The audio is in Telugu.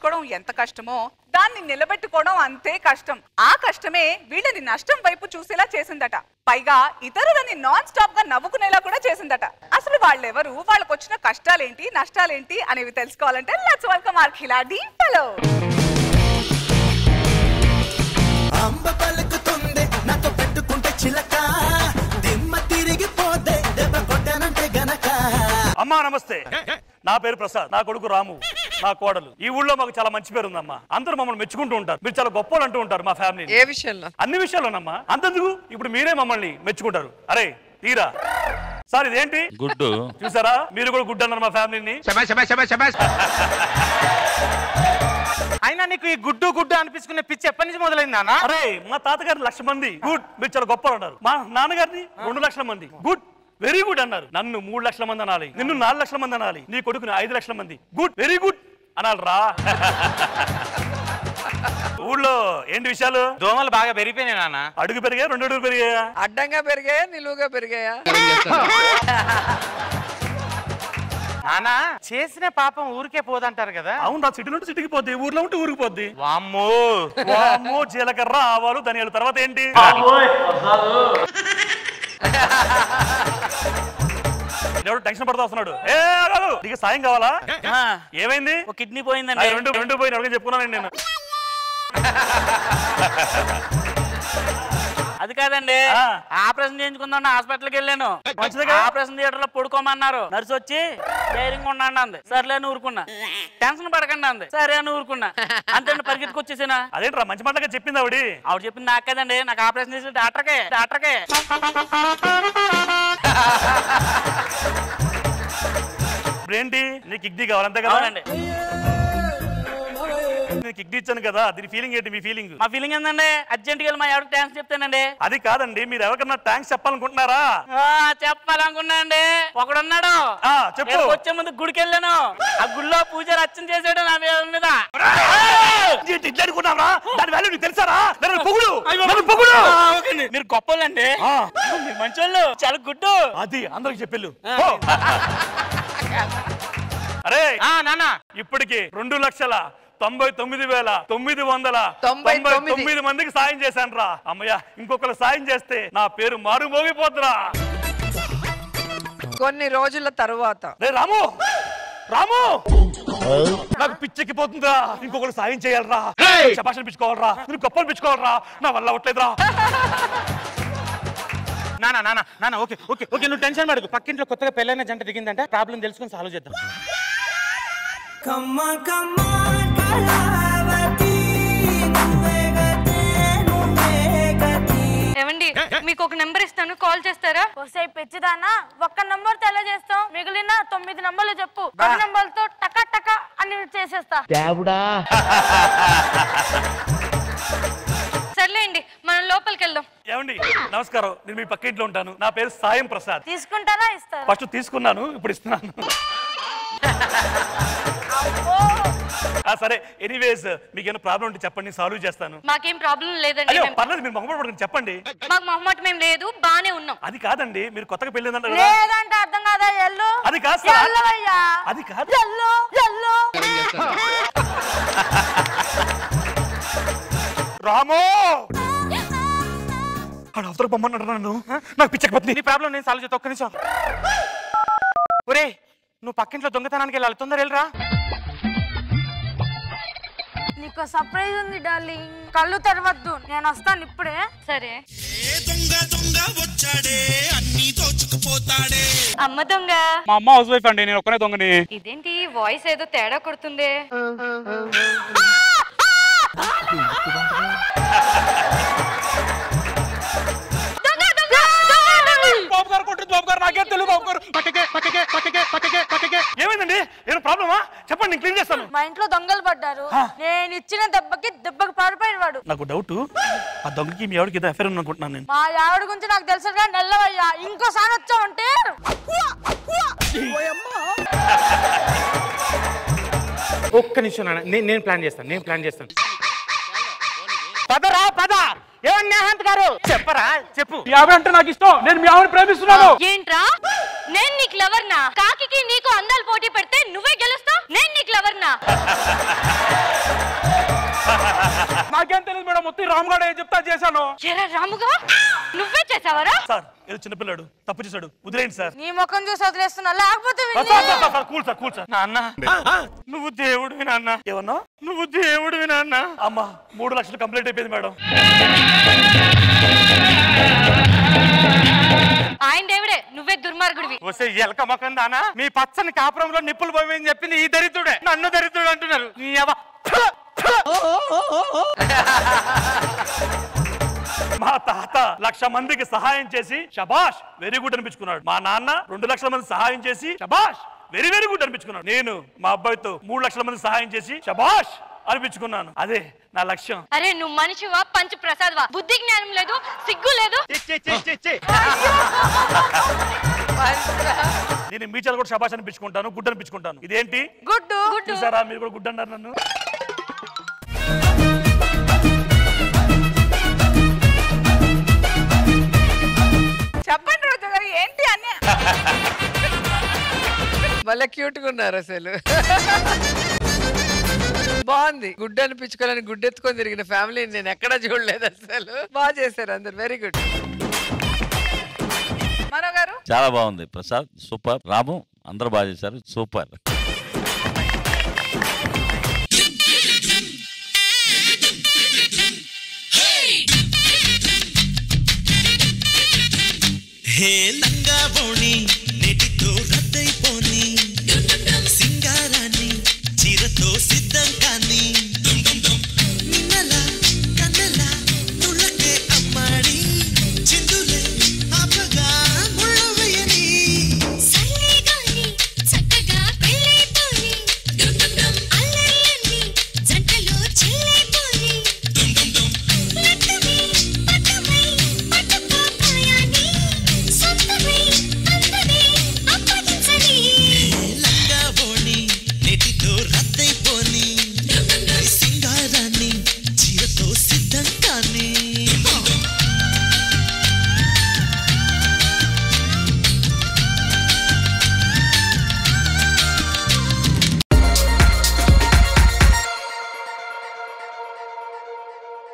సంపాదించుకోవడం ఎంత కష్టమో దాన్ని నిలబెట్టుకోవడం అంతే కష్టం ఆ కష్టమే వీళ్ళని నష్టం వైపు చూసేలా చేసిందట పైగా ఇతరులని నాన్ స్టాప్ గా నవ్వుకునేలా కూడా చేసిందట అసలు వాళ్ళెవరు వాళ్ళకు వచ్చిన కష్టాలేంటి నష్టాలేంటి అనేవి తెలుసుకోవాలంటే లెట్స్ వెల్కమ్ ఆర్ ఖిలాడి ఫెలో అంబ పలుకుతుంది నాతో పెట్టుకుంటే చిలక దిమ్మ తిరిగిపోతే దెబ్బ కొట్టానంటే గనక అమ్మా నమస్తే నా పేరు ప్రసాద్ నా కొడుకు రాము నా కోడలు ఈ ఊళ్ళో మాకు చాలా మంచి పేరు ఉందమ్మా అందరూ మమ్మల్ని మెచ్చుకుంటూ ఉంటారు మీరు చాలా గొప్పలు అంటూ ఉంటారు మా ఫ్యామిలీ ఏ విషయంలో అన్ని విషయాల్లోనమ్మా అంతెందుకు ఇప్పుడు మీరే మమ్మల్ని మెచ్చుకుంటారు అరే తీరా సార్ ఇదేంటి గుడ్డు చూసారా మీరు కూడా గుడ్ అన్నారు మా ఫ్యామిలీని అయినా నీకు ఈ గుడ్డు గుడ్డు అనిపించుకునే పిచ్చి ఎప్పటి నుంచి మొదలైంది నాన్న అరే మా తాతగారు లక్ష మంది గుడ్ మీరు చాలా గొప్పలు అన్నారు మా నాన్నగారిని రెండు లక్షల మంది గుడ్ వెరీ గుడ్ అన్నారు నన్ను మూడు లక్షల మంది అనాలి నిన్ను నాలుగు లక్షల మంది అనాలి నీ కొడుకుని ఐదు లక్షల మంది గుడ్ వెరీ గుడ్ అనాలి రా ఊళ్ళో ఏంటి విషయాలు దోమలు బాగా పెరిగిపోయినాయి నాన్న అడుగు పెరిగా రెండు అడుగు పెరిగాయా అడ్డంగా పెరిగాయా నిలువుగా పెరిగాయా నాన్న చేసిన పాపం ఊరికే పోదంటారు కదా అవును రా సిటీ నుండి సిటీకి పోద్ది ఊర్లో ఉంటే ఊరికి పోద్ది వామ్మో వామ్మో జీలకర్ర ఆవాలు ధనియాలు తర్వాత ఏంటి ఎవడు టెన్షన్ పడుతూ వస్తున్నాడు ఏ ఆగు! నీకు సాయం కావాలా ఏమైంది ఒక కిడ్నీ ఆ, పోయిందండి రెండు రెండు పోయిన అడిగి చెప్పుకున్నాను నేను అది కాదండి ఆ. ఆపరేషన్ చేయించుకుందాం హాస్పిటల్కి వెళ్ళాను మంచిదిగా. ఆపరేషన్ థియేటర్ లో పడుకోమన్నారు నర్సు వచ్చి ధైర్యంగా ఉండండి అంది సర్లే అని ఊరుకున్నా టెన్షన్ పడకండి అంది సరే అని ఊరుకున్నా అంతే పరిగెత్తుకు వచ్చేసానా అదేంట్రా మంచి మాటగా చెప్పింది ఆవిడ ఆవిడ చెప్పింది నాకు కదండి నాకు ఆపరేషన్ చేసి డాక్టర్కే డాక్టర్కే ఇప్పుడు ఏంటి నీకు కిడ్నీ కావాలి అంతే కదా అవునండి నేను కిడ్నీ ఇచ్చాను కదా దీని ఫీలింగ్ ఏంటి మీ ఫీలింగ్ మా ఫీలింగ్ ఏంటండి అర్జెంట్ గా మా ఎవరికి థ్యాంక్స్ చెప్తానండి అది కాదండి మీరు ఎవరికన్నా థ్యాంక్స్ చెప్పాలనుకుంటున్నారా ఆ, చెప్పాలనుకున్నా అండి ఒకడున్నాడు ఆ, చెప్పు. నేను వచ్చే ముందు గుడికి వెళ్ళాను ఆ గుడిలో పూజ రచ్చన చేసాడు నా మీద మీద ఏంటి ఇట్లా అనుకున్నావరా దాని వాల్యూ నీకు తెలుసారా నన్ను పొగుడు నన్ను పొగుడు మీరు గొప్పలండి ఆ, మీరు మంచోళ్ళు చాలా గుడ్డు అది అందరికి చెప్పెళ్ళు పో. అరే ఆ నాన్న ఇప్పటికి రెండు లక్షల తొంభై తొమ్మిది వేల తొమ్మిది వందల తొంభై తొంభై తొమ్మిది. తొమ్మిది మందికి సాయం చేశాను రా అమ్మయ్య ఇంకొకరు సాయం చేస్తే నా పేరు మారు మోగిపోతురా కొన్ని రోజుల తరువాత రే రాము రాము నాకు పిచ్చెక్కిపోతుందిరా ఇంకొకరు సాయం చేయాలరా శపాష్ అనిపించుకోవాలరా నేను గొప్ప అనిపించుకోవాలరా నా వల్ల అవ్వట్లేదురా నాన్న నాన్న నాన్న ఓకే ఓకే ఓకే నువ్వు టెన్షన్ పడకు పక్కింట్లో కొత్తగా పెళ్ళైన జంట దిగిందంటే ప్రాబ్లం తెలుసుకొని సాల్వ్ చేద్దాం కమ్మ కమ్మ కళావతి నువ్వే గతే నువ్వే గతి ఏమండి మీకు ఒక నెంబర్ ఇస్తాను కాల్ చేస్తారా వస్తాయి పెచ్చిదానా ఒక్క నంబర్ తో ఎలా చేస్తాం మిగిలిన తొమ్మిది నంబర్లు చెప్పు పది నంబర్లతో టక టక అని చేసేస్తా సర్లేండి మనం లోపలికి వెళ్దాం ఏమండి నమస్కారం నేను మీ పక్కింట్లో ఉంటాను నా పేరు సాయం ప్రసాద్ తీసుకుంటారా ఇస్తారా ఫస్ట్ తీసుకున్నాను ఇప్పుడు ఇస్తున్నాను ఆ, సరే ఎనీవేస్ మీకు ఏమైనా ప్రాబ్లం ఉంటే చెప్పండి సాల్వ్ చేస్తాను మాకేం ప్రాబ్లం లేదండి అయ్యో మేము- పర్లేదు మీరు మొహమాట పడకండి చెప్పండి మాకు మొహమాటం ఏం లేదు బానే ఉన్నాం అది కాదండి మీరు కొత్తగా పెళ్ళిందంట కదా లేదంటే అర్థం కాదా ఎల్లు అది కాదు సార్. ఎల్లు అయ్యా అది కాదు ఎల్లు ఎల్లు రామో ఆడ అవతల పొమ్మన్నాడు నన్ను నాకు పిచ్చకపోతుంది నీ ప్రాబ్లం నేను సాల్వ్ చేస్తా ఒక్క నిమిషం ఒరే నువ్వు పక్కింట్లో దొంగతనానికి వెళ్ళాలి తొందర వెళ్ళరా నీకు సర్ప్రైజ్ ఉంది డార్లింగ్ కళ్ళు తెరవద్దు నేను వస్తాను ఇప్పుడే సరే దొంగ దొంగ వచ్చాడే అన్ని దోచుకుపోతాడే అమ్మ దొంగ మా అమ్మ హౌస్ వైఫ్ అండి నేను ఒక్కనే దొంగని ఇదేంటి వాయిస్ ఏదో తేడా కొడుతుంది దొంగ, దొంగ, దొంగ! బాబు గారు కొట్టు బాబు గారు నాకేం తెలుగు బాబు గారు పక్కకే పక్కకే పక్కకే పక్కకే పక్కకే ఏమైందండి ఏమైనా ప్రాబ్లమా చెప్పండి నేను క్లీన్ చేస్తాను మా ఇంట్లో దొంగలు పడ్డారు నేను ఇచ్చిన దెబ్బకి దెబ్బకి పారిపోయిన వాడు నాకు డౌట్ ఆ దొంగకి మీ ఎవరికి ఏదో ఎఫైర్ అనుకుంటున్నాను నేను మా ఆవిడ గురించి నాకు తెలుసు కానీ నెల్లవయ్యా ఇంకోసారి వచ్చావంటే ఒక్క నిమిషం నాన్న నేను నేను ప్లాన్ చేస్తాను నేను ప్లాన్ చేస్తాను పదరా పద ఏమన్నా నేహాంత్ గారు చెప్పరా చెప్పు యాభై అంటే నాకు ఇష్టం నేను మీ ఆవిడ ప్రేమిస్తున్నాను ఏంట్రా నేను నీకు లవర్నా కాకి నీకు అందాలు పోటీ పెడితే నువ్వే గెలుస్తావు నేను నీకు లవర్నా నాకేం తెలియదు మేడం మొత్తం రామ్గాడు ఏం చెప్తా చేశాను ఎరా రాముగా నువ్వే చేసావరా సార్ ఏదో చిన్నపిల్లాడు తప్పు చేశాడు వదిలేయండి సార్ నీ ముఖం చూసి వదిలేస్తున్నా లేకపోతే సార్, వీడిని- sir, sir, sir, cool sir cool sir నాన్న నువ్వు దేవుడివి నాన్న ఏమన్నా నువ్వు దేవుడివి నాన్న అమ్మా మూడు లక్షలు కంప్లీట్ అయిపోయింది మేడం ఆయన దేవుడే నువ్వే దుర్మార్గుడివి వస్తే ఎలక మొఖం దానా మీ పచ్చని కాపురంలో నిప్పులు పోయి చెప్పింది ఈ దరిద్రుడే నన్ను దరిద్రుడు అంటున్నారు నీ ఎవ- మా తాత లక్ష మందికి సహాయం చేసి శబాష్ వెరీ గుడ్ అనిపించుకున్నాడు మా నాన్న రెండు లక్షల మంది సహాయం చేసి శబాష్ వెరీ వెరీ గుడ్ అనిపించుకున్నాడు నేను మా అబ్బాయితో మూడు లక్షల మంది సహాయం చేసి శబాష్ అనిపించుకున్నాను అదే నా లక్ష్యం అరే నువ్వు మనిషివా పంచ ప్రసాద్వా బుద్ధి జ్ఞానం లేదు సిగ్గు లేదు నేను మీచాలు కూడా శబాష్ అనిపించుకుంటాను గుడ్ అనిపించుకుంటాను ఇదేంటి గుడ్డు గుడ్డు చూసారా మీరు కూడా గుడ్ అన్నారు నన్ను చెప్పండి రోజా గారు ఏంటి అన్ని భలే క్యూట్ గా ఉన్నారు అసలు బాగుంది గుడ్డ అనిపించుకోవాలని గుడ్డెత్తుకొని తిరిగిన ఫ్యామిలీని నేను ఎక్కడా చూడలేదు అసలు బాగా చేశారు అందరు వెరీ గుడ్ మనో గారు చాలా బాగుంది ప్రసాద్ సూపర్ రాము అందరూ బాగా చేశారు సూపర్